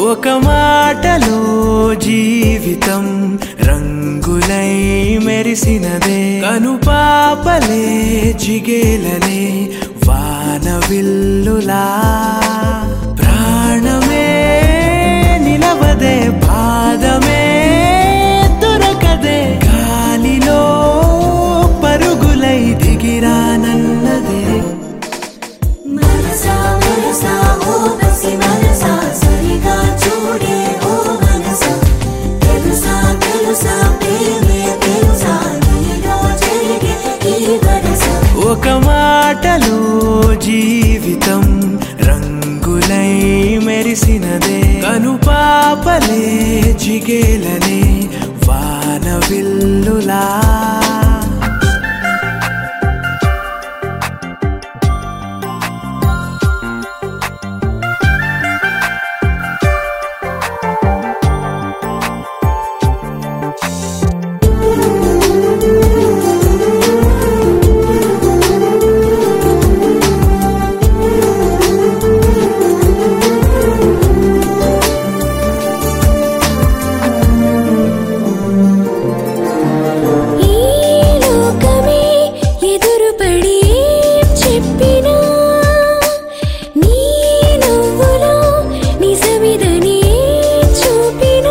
ఒక మాటలో జీవితం రంగులై మెరిసినదే కను పాపలే జిగేలనే వాన విల్లులా ప్రాణమే నిలవదే పాదమే దొరకదే గాలిలో పరుగులై దిగిరానన్నదే మనసా మనసా ఓ బసి మనసా సరిగా చూడే ఓ మనసా తెలుసా తెలుసా ప్రేమే తెలుసా నీలో జరిగే ఈ వరస ఒక మాటలో జీవితం రంగులై మెరిసినదే కను పాపలే జిగేలనే వాన విల్లులా ఈ లోకమే ఎదురుపడి ఏం చెప్పినా నీ నవ్వులో నిజమిదని ఏం చూపినా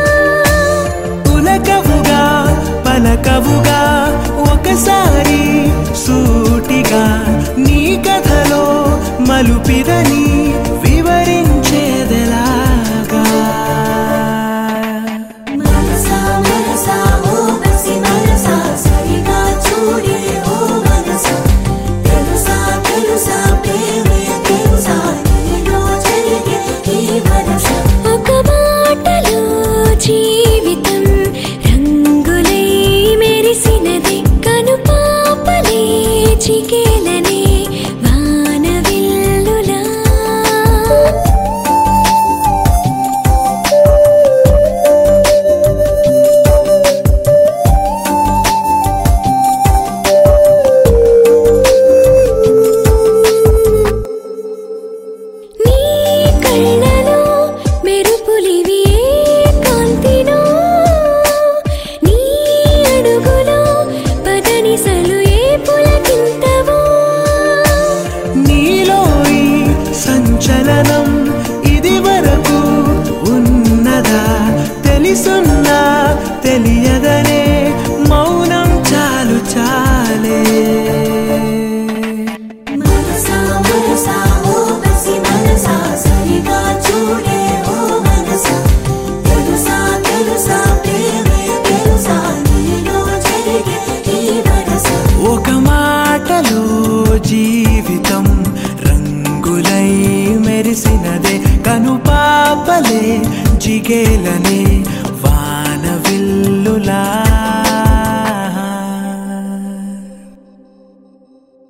పులకవుగా పలకవుగా ఒకసారి సూటిగా నీ కథలో మలుపిదని వివరించేదెలాగా మనసా మనసా ఓ బసి మనసా సరిగా చూడే ఓ మనసా తెలుసా తెలుసా ప్రేమే తెలుసా నీలో జరిగే ఈ వరస ఒక మాటలో జీవితం రంగులై మెరిసినది కను పాపలే చికేలనే వాన విల్లులా నీ కళ్ళలో మెరుపులివి ఏ కాంతినో నీ అడుగులో పదనిసలు ఏ పులకింతవో నీలో ఈ సంచలనం ఇది వరకు ఉన్నదా తెలుసున్నా తెలియదనే మౌనం చాలు చాలే మనసా మనసా ఓ బసి మనసా సరిగా చూడే ఓ మనసా తెలుసా తెలుసా ప్రేమే తెలుసా నీలో జరిగే ఈ వరస ఒక మాటలో జీవితం రంగులై మెరిసినదే కను పాపలే జిగేలనే